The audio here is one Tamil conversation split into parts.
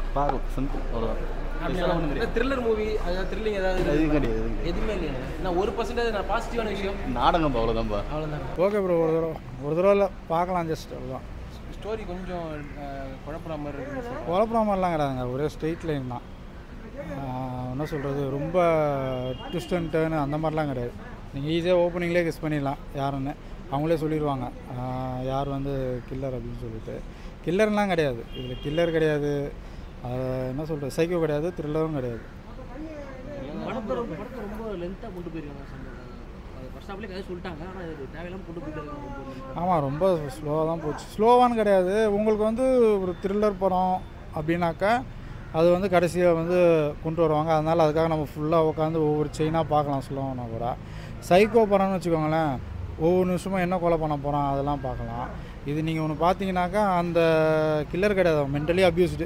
பார்க்கலாம் சிம்பிள் அவ்வளோதான் பெருசாலாம் ஒண்ணும் கிடையாது. த்ரில்லர் மூவி அதாவது த்ரில்லிங் ஏதாவது எதுவும் கிடையாது எதுவும் கிடையாது. எதுவுமே இல்லையா நான் ஒரு பர்சன்டேஜ் நான் பாசிட்டிவான விஷயம் நாடகம் அவ்வளோதான்ப்பா அவ்வளோதான் ஓகே ப்ரோ ஒரு தடவை ஒரு தடவை இல்லை பார்க்கலாம் ஜஸ்ட் அவ்வளோதான் ஸ்டோரி கொஞ்சம் அஹ், குழப்புற மாதிரி இருக்கு குழப்பற மாதிரிலாம் கிடையாதுங்க ஒரே ஸ்ட்ரெயிட் லைன் தான் ஆஹ் என்ன சொல்கிறது ரொம்ப ட்விஸ்ட் அண்ட் டேர்னு அந்த மாதிரிலாம் கிடையாது நீங்கள் ஈஸியாக ஓப்பனிங்லேயே கெஸ் பண்ணிடலாம் யாருன்னு அவங்களே சொல்லிடுவாங்க ஆஹ் யார் வந்து கில்லர் அப்படின்னு சொல்லிட்டு கில்லர்லாம் கிடையாது இதில் கில்லர் கிடையாது ஆஹ் என்ன சொல்கிறது சைக்கோ கிடையாது த்ரில்லரும் கிடையாது படத்தை ரொம்ப படத்தை ரொம்ப லென்த்தாக கொண்டு போயிருக்காங்க சம்பவம் அது ஃபர்ஸ்ட் ஹாஃப்லேயே கதை சொல்லிட்டாங்க ஆனால் இது தேவையில்லாமல் கொண்டு போயிருக்காங்க ஆமாம் ரொம்ப ஸ்லோவாக தான் போச்சு ஸ்லோவான்னு கிடையாது உங்களுக்கு வந்து ஒரு த்ரில்லர் படம் அப்படின்னாக்கா அது வந்து கடைசியாக வந்து கொண்டு வருவாங்க அதனால் அதுக்காக நம்ம ஃபுல்லாக உட்காந்து ஒவ்வொரு செயினாக பார்க்கலாம் ஸ்லோவானா கூட சைக்கோ படம்னு வச்சுக்கோங்களேன் ஒவ்வொரு நிமிஷமும் என்ன கொலை பண்ண போகிறான் அதெல்லாம் பார்க்கலாம் இது நீங்கள் ஒன்று பார்த்தீங்கன்னாக்கா அந்த கில்லர் கிடையாது மென்டலி அப்யூஸ்டு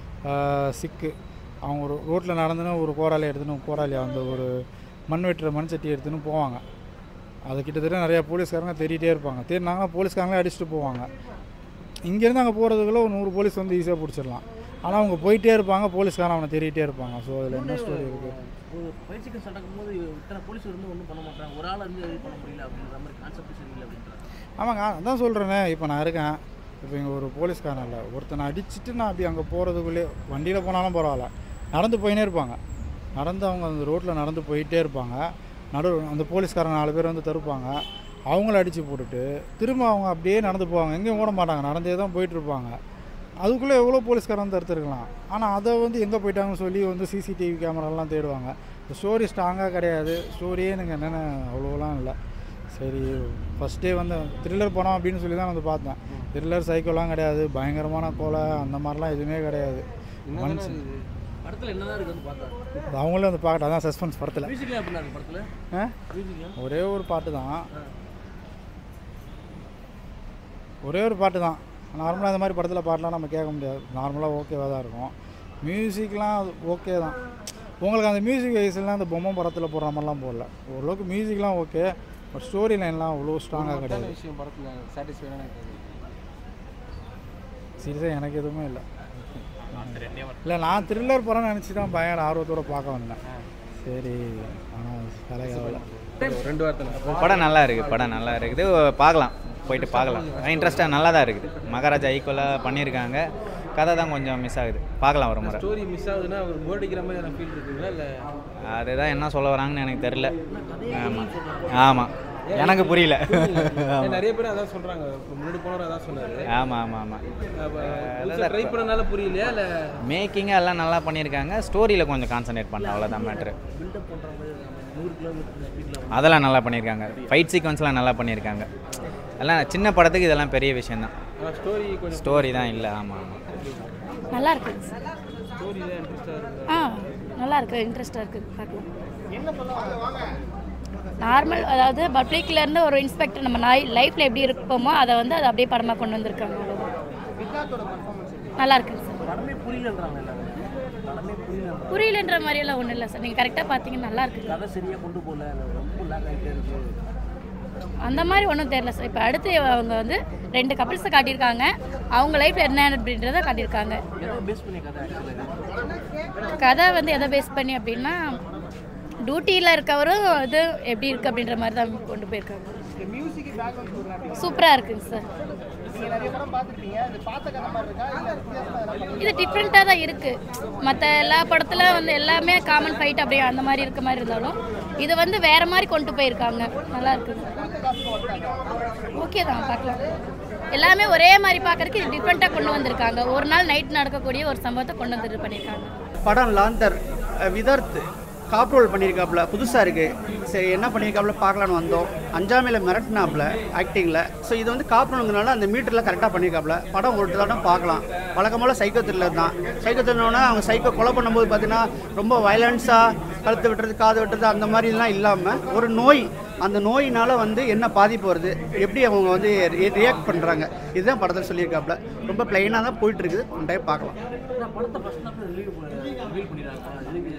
சிக்கு அவங்க ஒரு ரோட்டில் நடந்துன்னு ஒரு கோடாலி எடுத்துன்னு கோடாலி அந்த ஒரு மண் வெட்டுற மண் சட்டி எடுத்துன்னு போவாங்க அது கிட்டத்தட்ட நிறையா போலீஸ்காரங்க தேடிட்டே இருப்பாங்க தேடினாங்கன்னா போலீஸ்காரங்களே அடிச்சுட்டு போவாங்க இங்கேருந்து அங்கே போகிறதுக்குள்ள ஒரு நூறு போலீஸ் வந்து ஈஸியாக பிடிச்சிடலாம் ஆனால் அவங்க போயிட்டே இருப்பாங்க போலீஸ்காரன் அவனை தேடிட்டே இருப்பாங்க ஸோ அதில் என்ன ஸ்டோரி இருக்குது ஒரு ஃபைட் சீக்கிரம் நடக்கும் போது இத்தனை போலீஸ் இருந்து ஒன்றும் பண்ண மாட்டாங்க ஒரு ஆள் இருந்து எதுவும் பண்ண முடியல அப்படின்ற மாதிரி கான்செப்ட் சரியில்லை அப்படின்றாங்க ஆமாங்க அதான் சொல்கிறேனே இப்போ நான் இருக்கேன் இப்போ இங்கே ஒரு போலீஸ்காரன் இல்லை ஒருத்தனை அடிச்சுட்டு நான் அப்படி அங்கே போகிறதுக்குள்ளே வண்டியில் போனாலும் பரவாயில்ல நடந்து போயினே இருப்பாங்க நடந்து அவங்க அந்த ரோட்டில் நடந்து போயிட்டே இருப்பாங்க நடு அந்த போலீஸ்காரங்க நாலு பேர் வந்து தடுப்பாங்க அவங்கள அடித்து போட்டுட்டு திரும்ப அவங்க அப்படியே நடந்து போவாங்க எங்கேயும் ஓட மாட்டாங்க நடந்தே தான் போயிட்டு இருப்பாங்க அதுக்குள்ளே எவ்வளோ போலீஸ்காரன் வந்து தடுத்துருக்கலாம் ஆனால் அதை வந்து எங்கே போயிட்டாங்கன்னு சொல்லி வந்து சிசிடிவி கேமராலாம் தேடுவாங்க ஸ்டோரி ஸ்ட்ராங்காக கிடையாது ஸ்டோரியே எனக்கு என்னென்ன அவ்வளோலாம் இல்லை சரி ஃபஸ்ட்டே வந்து த்ரில்லர் படம் அப்படின்னு சொல்லி தான் வந்து பார்த்தேன் த்ரில்லர் சைக்கோலாம் கிடையாது பயங்கரமான கொலை அந்த மாதிரிலாம் எதுவுமே கிடையாது மனுஷன் படத்தில் என்னதான் இருக்குன்னு பார்த்தா அது அவங்களே வந்து பார்க்கட்டும் அதான் சஸ்பென்ஸ் படத்தில் மியூசிக்லாம் எப்படின்னா இருக்கு படத்தில் ஆ மியூசிக்லாம் ஒரே ஒரு பாட்டு தான் ஒரே ஒரு பாட்டு தான் நார்மலாக இந்த மாதிரி படத்தில் பாட்டெலாம் நம்ம கேட்க முடியாது நார்மலாக ஓகேவாக தான் இருக்கும் மியூசிக்லாம் அது ஓகே தான் உங்களுக்கு அந்த மியூசிக் வைஸ்லாம் அந்த பொம்மை படத்தில் போடுற மாதிரிலாம் போடல ஓரளவுக்கு மியூசிக்லாம் ஓகே பட் ஸ்டோரி லைன்லாம் அவ்வளோ ஸ்ட்ராங்காக கிடையாது விஷயம் படத்தில் சாட்டிஸ்ஃபைடான சீரியஸாக எனக்கு எதுவுமே இல்லை இல்லை நான் த்ரில்லர் படம் நினச்சி தான் பயங்கர ஆர்வத்தோடு பார்க்க வந்தேன் சரி ஆனால் தலைகாவில் ரெண்டு வாரத்தில் படம் நல்லா இருக்குது படம் நல்லா இருக்குது பார்க்கலாம் போயிட்டு பார்க்கலாம் இன்ட்ரெஸ்ட்டாக நல்லா தான் இருக்குது மகாராஜா ஈக்குவலாக பண்ணியிருக்காங்க கதை தான் கொஞ்சம் மிஸ் ஆகுது பார்க்கலாம் ஒரு முறை ஸ்டோரி மிஸ் ஆகுதுன்னா அவர் போர் அடிக்கிற மாதிரியான ஃபீல் இருக்குங்களா இல்லை அதுதான் என்ன சொல்ல வராங்கன்னு எனக்கு தெரில ஆமாம் ஆமாம் எனக்கு புரியல நிறைய பேர் அதான் சொல்கிறாங்க முன்னாடி போனவர் அதான் சொன்னார் ஆமாம் ஆமாம் ஆமாம் ட்ரை பண்ணனால புரியலையா இல்லை மேக்கிங்காக எல்லாம் நல்லா பண்ணியிருக்காங்க ஸ்டோரியில் கொஞ்சம் கான்சன்ட்ரேட் பண்ணல அவ்வளோதான் மேட்ரு பில்டப் பண்ணுற மாதிரி இருக்காங்க நூறு கிலோமீட்டர் ஸ்பீடில் அதெல்லாம் நல்லா பண்ணியிருக்காங்க ஃபைட் சீக்வன்ஸ்லாம் நல்லா பண்ணியிருக்காங்க எல்லாம் சின்ன படத்துக்கு இதெல்லாம் பெரிய விஷயந்தான் ஆனால் ஸ்டோரி கொஞ்சம் ஸ்டோரி தான் இல்லை ஆமாம் ஆமாம் நல்லா இருக்குங்க சார் ஸ்டோரி தான் இன்ட்ரெஸ்டாக இருக்குது ஆ நல்லா இருக்கு இன்ட்ரெஸ்டாக இருக்குது பார்க்கலாம் நார்மல் அதாவது பப்ளிக்ல இருந்து ஒரு இன்ஸ்பெக்டர் நம்ம நாய் லைஃப்பில் எப்படி இருப்போமோ அதை வந்து அதை அப்படியே படமாக கொண்டு வந்திருக்காங்க அவ்வளவுதான். நல்லா இருக்குங்க சார் படமே புரியலன்றாங்க எல்லாரும் படமே புரியல புரியலன்ற மாதிரியெல்லாம் ஒன்றும் இல்லை சார் நீங்கள் கரெக்டாக பார்த்தீங்கன்னா நல்லா இருக்குங்க கதை சரியாக கொண்டு போகல ரொம்ப லேக் ஆகிட்டே இருக்கு அந்த மாதிரி ஒன்றும் தெரியல சார் இப்போ அடுத்து அவங்க வந்து ரெண்டு கப்பிள்ஸை காட்டியிருக்காங்க அவங்க லைஃப்பில் என்ன அப்படின்றத காட்டியிருக்காங்க எதை பேஸ் பண்ணி கதை ஆக்சுவலாக கதை வந்து எதை பேஸ் பண்ணி அப்படின்னா டியூட்டியில் இருக்கவரும் இது எப்படி இருக்குது அப்படின்ற மாதிரி தான் கொண்டு போயிருக்காங்க சூப்பராக இருக்குங்க சார் இது டிஃப்ரெண்ட்டாக தான் இருக்குது மற்ற எல்லா படத்தில் வந்து எல்லாமே காமன் ஃபைட் அப்படியே அந்த மாதிரி இருக்க மாதிரி இருந்தாலும் இது வந்து வேற மாதிரி கொண்டு போயிருக்காங்க நல்லா இருக்குது ஓகே தான் பார்க்கலாம் எல்லாமே ஒரே மாதிரி பார்க்கறதுக்கு இது டிஃப்ரெண்ட்டாக கொண்டு வந்திருக்காங்க ஒரு நாள் நைட் நடக்கக்கூடிய ஒரு சம்பவத்தை கொண்டு வந்து பண்ணியிருக்காங்க படம் லாந்தர் அஹ் விதர்த் காப் ரோல் பண்ணியிருக்காப்புல புதுசாக இருக்குது சரி என்ன பண்ணியிருக்காப்புல பார்க்கலான்னு வந்தோம் அஞ்சாமையில் மிரட்டினாப்புல ஆக்டிங்கில் ஸோ இது வந்து காப் ரோலுங்கிறனால அந்த மீட்டரில் கரெக்டாக பண்ணியிருக்காப்புல படம் ஒரு தடவை பார்க்கலாம் வழக்கம்போல் சைக்கோ த்ரில்லர் தான் சைக்கோ த்ரில்லர்னா அவங்க சைக்கோ கொலை பண்ணும்போது பார்த்தீங்கன்னா ரொம்ப வயலன்ஸாக கழுத்து வெட்டுறது காது வெட்டுறது அந்த மாதிரிலாம் இல்லாமல் ஒரு நோய் அந்த நோயினால் வந்து என்ன பாதிப்பு வருது எப்படி அவங்க வந்து ரியாக்ட் பண்ணுறாங்க இதுதான் படத்தில் சொல்லியிருக்காப்புல ரொம்ப பிளைனாக தான் போயிட்டு இருக்குது ஒன் டைம் பார்க்கலாம் நான் படத்தை ஃபஸ்ட் ஹாஃப் ரிலீவ் ரிவீல் பண்ணிடுறாங்க இதுக்கு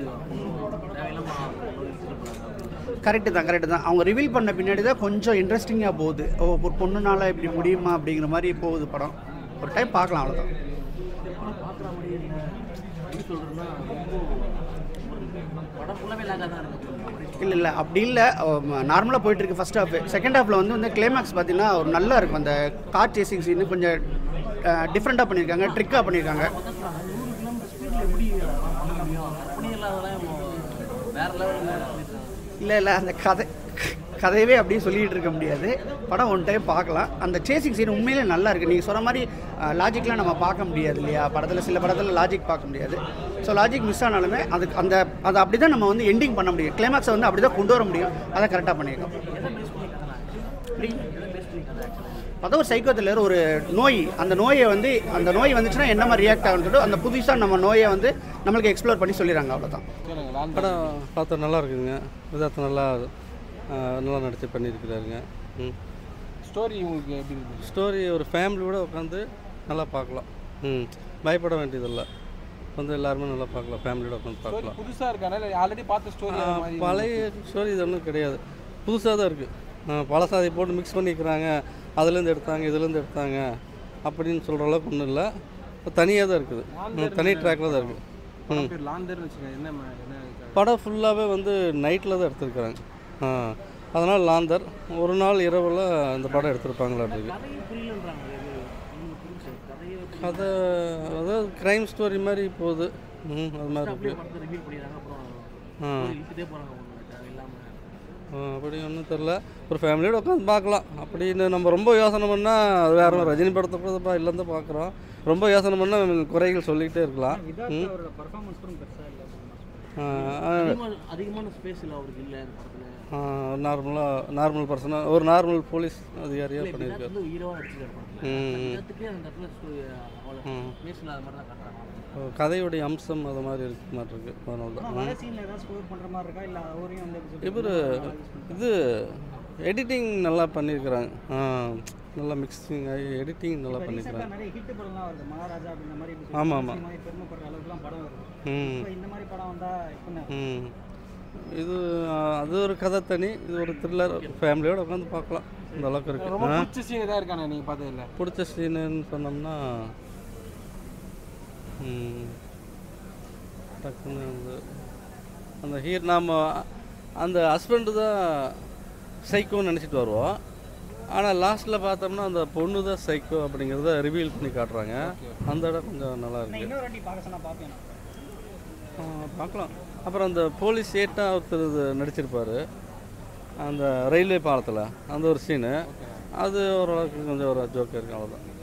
தேவையில்லாம கரெக்டு தான் கரெக்டு தான் அவங்க ரிவீல் பண்ண பின்னாடி தான் கொஞ்சம் இன்ட்ரெஸ்டிங்காக போகுது ஓ ஒரு பொண்ணுனால இப்படி முடியுமா அப்படிங்கிற மாதிரி போகுது படம் ஒரு டைம் பார்க்கலாம் அவ்வளோதான் பார்க்குற மாதிரி இல்லை எப்படி சொல்கிறேன்னா ரொம்ப ஒரு படம் ஃபுல்லாகவே லேக்காக தான் இருக்கு இல்லை இல்லை அப்படி இல்லை நார்மலாக போயிட்டு இருக்கு ஃபர்ஸ்ட் ஹாஃப் செகண்ட் ஹாஃபில் வந்து வந்து கிளைமேக்ஸ் பார்த்தீங்கன்னா ஒரு நல்லா இருக்கும் அந்த கார் சேசிங் சீன் கொஞ்சம் டிஃப்ரெண்ட்டாக பண்ணியிருக்காங்க ட்ரிக்காக பண்ணியிருக்காங்க நூறு கிலோமீட்டர் ஸ்பீடில் எப்படி பண்ண முடியும் கற்பனை இல்லாதெல்லாம் வேற லெவலில் இல்லை இல்லை அந்த கதை கதையவே அப்படியே சொல்லிகிட்டு இருக்க முடியாது படம் ஒன் டைம் பார்க்கலாம் அந்த சேசிங் சீன் உண்மையிலே நல்லா இருக்குது நீங்கள் சொன்ன மாதிரி லாஜிக்லாம் நம்ம பார்க்க முடியாது இல்லையா படத்தில் சில படத்தில் லாஜிக் பார்க்க முடியாது ஸோ லாஜிக் மிஸ் ஆனாலுமே அதுக்கு அந்த அதை அப்படி தான் நம்ம வந்து எண்டிங் பண்ண முடியும் கிளைமேக்ஸை வந்து அப்படி தான் கொண்டு வர முடியும் அதை கரெக்டாக பண்ணியிருக்கோம் அப்படி அதான் ஒரு சைக்கோ த்ரில்லர் ஒரு நோய் அந்த நோயை வந்து அந்த நோய் வந்துச்சுன்னா என்ன மாதிரி ரியாக்ட் ஆகும்னு சொல்லிட்டு அந்த புதுசாக நம்ம நோயை வந்து நம்மளுக்கு எக்ஸ்ப்ளோர் பண்ணி சொல்லிடுறாங்க அவ்வளோதான் படம் பார்த்தா நல்லா இருக்குதுங்க விதார்த்தம் நல்லா ஆ, நல்லா நடிச்சு பண்ணியிருக்கிறாருங்க ம் ஸ்டோரி உங்களுக்கு எப்படி இருக்கு ஸ்டோரி ஒரு ஃபேமிலியோட உட்காந்து நல்லா பார்க்கலாம் ம் பயப்பட வேண்டியதில்லை வந்து எல்லாருமே நல்லா பார்க்கலாம் ஃபேமிலியோட உட்காந்து ஸ்டோரி பார்க்கலாம் புதுசா இருக்கானே இல்லை ஆல்ரெடி பார்த்த ஸ்டோரி ஆ, பழைய ஸ்டோரி இது ஒன்றும் கிடையாது புதுசாக தான் இருக்குது பழசாதி போட்டு மிக்ஸ் பண்ணிக்கிறாங்க அதுலேருந்து எடுத்தாங்க இதுலேருந்து எடுத்தாங்க அப்படின்னு சொல்கிற அளவுக்கு ஒன்றும் இல்லை தனியாக தான் இருக்குது ம், தனி ட்ராக்கில் தான் இருக்குது ம் பேர் லாந்தர்னு வச்சுக்கோங்க என்ன ம- என்ன இது? படம் ஃபுல்லாகவே வந்து நைட்டில் தான் எடுத்திருக்கிறாங்க ஆ அதனால் லாந்தர் ஒரு நாள் இரவில் இந்த படம் எடுத்திருப்பாங்களா இருக்கு கதையே புரியலன்றாங்க நீங்கள் புரிஞ்சு கதையே கதை அதாவது க்ரைம் ஸ்டோரி மாதிரி போகுது ம் அது மாதிரி அப்படியே இருக்கு படத்தை ரிவீல் பண்ணிடுறாங்க அப்புறம் ஆ. இழுத்துட்டே போகிறாங்க ஒன்று தேவையில்லாமல் ஆ, அப்படி ஒன்றும் தெரில ஒரு ஃபேமிலியோட உட்காந்து பார்க்கலாம் அப்படின்னு நம்ம ரொம்ப யோசனை பண்ணால் அது வேற ஒரு ரஜினி படத்தை கூட பா இல்லைன்னு பார்க்குறோம் ரொம்ப யோசனை பண்ணால் குறைகள் சொல்லிக்கிட்டே இருக்கலாம் ம் ஆ, ஆ, அதிகமான அதிகமான ஸ்பேஸ் இல்லை அவருக்கு இல்லை அந்த படத்தில் ஆ, நார்மலாக நார்மல் பர்சனாக ஒரு நார்மல் போலீஸ் அதிகாரியாக பண்ணியிருக்காரு வந்து ஹீரோவாக நடிச்சிருக்காரு ம். படத்துக்கு அந்த இடத்துல ஸ்டோரி அவ்வளோ ஸ்பேஸ் இல்லாத மாதிரி தான் காட்டுறாங்க கதையுடைய அம்சம் அது மாதிரி இருக்கு மாதிரி இருக்கு அதனால தான் இவர் இது எடிட்டிங் நல்லா பண்ணியிருக்கிறாங்க ஆ நல்லா மிக்சிங் ஆகி எடிட்டிங் நல்லா பண்ணியிருக்கிறாங்க நிறைய ஹிட் படம்லாம் வருது மகாராஜா அப்படின்ற மாதிரி இப்படி ஆமாம் ஆமாம் மாதிரி பெருமைப்படுற அளவுக்குலாம் படம் வருது ம் இப்போ இந்த மாதிரி படம் வந்தா இப்போ ம் இது ஆ, அது ஒரு கதை தனி இது ஒரு த்ரில்லர் ஃபேமிலியோட உட்காந்து பார்க்கலாம் இந்த அளவுக்கு இருக்கு ரொம்ப ஆ பிடிச்ச சீன் ஏதாவது இருக்கானே நீங்கள் பார்த்ததில்ல பிடிச்ச சீனுன்னு சொன்னோம்னா ம், டக்குன்னு அந்த அந்த ஹீர் நாம் அந்த ஹஸ்பண்டு தான் சைக்கோன்னு நினச்சிட்டு வருவோம் ஆனால் லாஸ்ட்டில் பார்த்தோம்னா அந்த பொண்ணு தான் சைக்கோ அப்படிங்கிறத ரிவீல் பண்ணி காட்டுறாங்க அந்த இடம் கொஞ்சம் நல்லா இருக்கு இன்னொரு வாட்டி பார்க்க சொன்னா பார்ப்பேன் நான். ஆ, பார்க்கலாம் அப்புறம் அந்த போலீஸ் ஏட்டாக ஒருத்தர் இது நடிச்சிருப்பார் அந்த ரயில்வே பாலத்தில் அந்த ஒரு சீனு அது ஓரளவுக்கு கொஞ்சம் ஒரு ஜோக்கு இருக்கு அவ்வளோதான்